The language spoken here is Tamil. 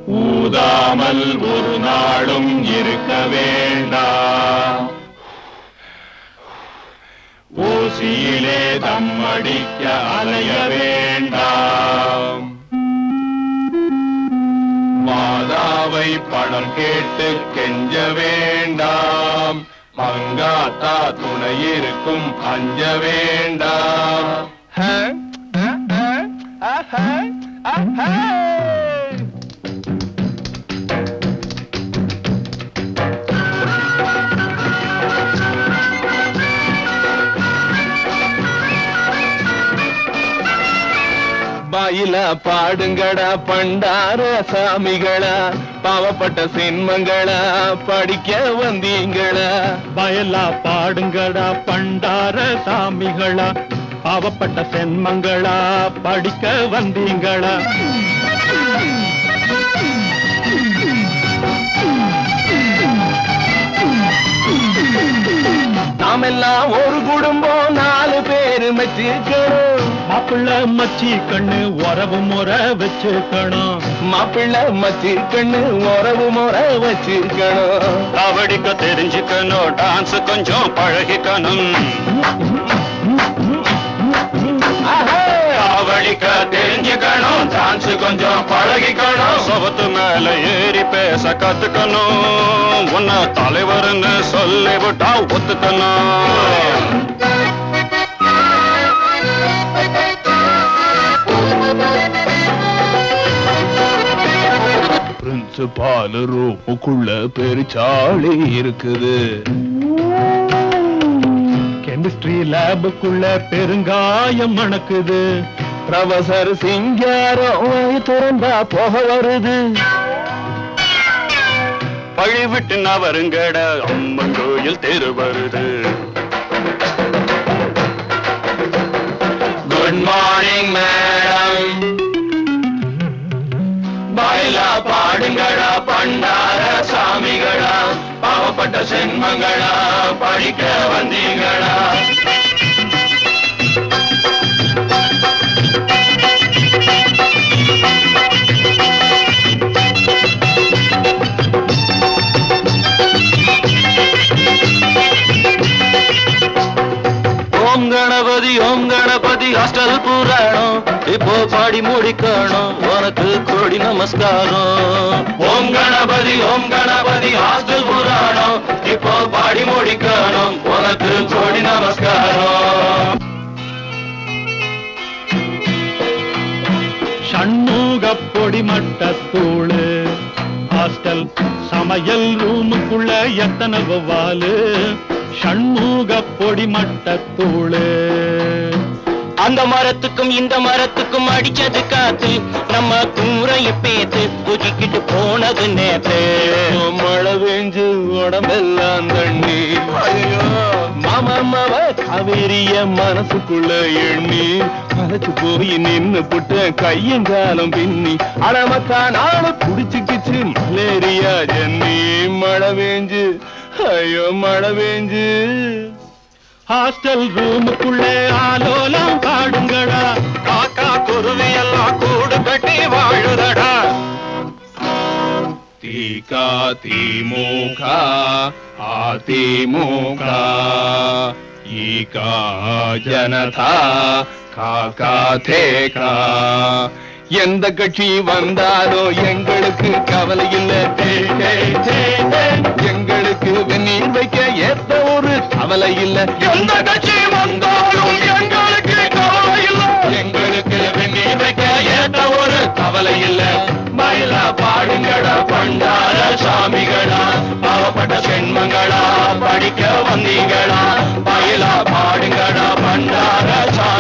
ஊதாமல் ஒரு நாளும் இருக்க வேண்டாம் ஊசியிலே தம்மடிக்க அலைய வேண்டாம் மாதாவை பணம் கேட்டு கெஞ்ச வேண்டாம் மங்காத்தா துணை இருக்கும் அஞ்ச வேண்டாம் பாயில பாடுங்கடா பண்டார சாமிகளா பாவப்பட்ட சின்மங்களா படிக்க வந்தீங்களா பயலா பாடுங்கடா பண்டார சாமிகளா பாவப்பட்ட சென்மங்களா படிக்க வந்தீங்களா நாமெல்லாம் ஒரு குடும்பம் நாலு பேரு மெச்சிக்கணும் மாப்பிள்ள மச்சி கண்ணு உறவு முறை வச்சுக்கணும் மாப்பிள்ளை மச்சி கண்ணு உறவு முறை வச்சிருக்கணும் கபடிக்க தெரிஞ்சுக்கணும் டான்ஸ் கொஞ்சம் பழகிக்கணும் அவளிக்க தெரிஞ்சுக்கணும் டான்ஸ் கொஞ்சம் பழகிக்கணும் சபத்து மேல ஏறி பேச கத்துக்கணும் உன்ன தலைவர்னு சொல்லிவிட்டா ஒத்துக்கணும் பிரின்சிபால் ரூமுக்குள்ள பெருச்சாளி இருக்குது கெமிஸ்ட்ரி லேபுக்குள்ள பெருங்காயம் மணக்குது ப்ரொஃபசர் சிங்காரம் வாய் திறந்தா போக வருது பழி விட்டு நான் வருங்கட அம்மன் கோயில் தெரு வருது குட் மார்னிங் மேடம் பாயிலா பாடுங்களா பண்டார சாமிகளா பாவப்பட்ட சென்மங்களா படிக்க வந்தீங்களா ஓம் கணபதி ஓம் கணபதி ஹாஸ்டல் புராணம் இப்போ பாடி முடிக்கணும் உனக்கு கோடி நமஸ்காரம் ஓம் கணபதி ஓம் கணபதி ஹாஸ்டல் புராணம் இப்போ பாடி முடிக்கணும் உனக்கு கோடி நமஸ்காரம் ஷண்முக பொடி மட்டத்தூளு ஹாஸ்டல் சமையல் ரூமுக்குள்ள எத்தனை வவ்வாலு ஷண்முக பொடி மட்டத்தூளு அந்த மரத்துக்கும் இந்த மரத்துக்கும் அடிச்சது காத்து நம்ம கூரைய பேத்து தூக்கிக்கிட்டு போனது நேத்து மழை பெஞ்சு உடம்பெல்லாம் தண்ணி ஐயோ மாமா மாவ காவேரிய மனசுக்குள்ள எண்ணி மலைச்சு போய் நின்னு புட்ட கையங்காலம் பின்னி அடமக்கா நாள புடிச்சுக்கிச்சு மலேரியா ஜன்னி மழை பெஞ்சு ஐயோ மழை பெஞ்சு ஹாஸ்டல் ரூமுக்குள்ளே ஆலோலம் பாடுங்கடா காக்கா குருவி எல்லாம் கூடு கட்டி வாழுதடா தீகா திமுக அதிமுக ஈகா ஜனதா காக்கா தேகா எந்த கட்சி வந்தாலும் எங்களுக்கு கவலை இல்லை எங்களுக்கு வெந்நீர் வைக்க ஏத்த ஒரு கவலை இல்லை எந்த கட்சி வந்தாலும் எங்களுக்கு கவலை இல்லை எங்களுக்கு வெந்நீர் வைக்க ஏத்த ஒரு கவலை இல்லை மயிலா பாடுங்கடா பண்டார சாமிகளா பாவப்பட்ட சென்மங்களா படிக்க வந்தீங்களா மயிலா பாடுங்கடா பண்டார சாமி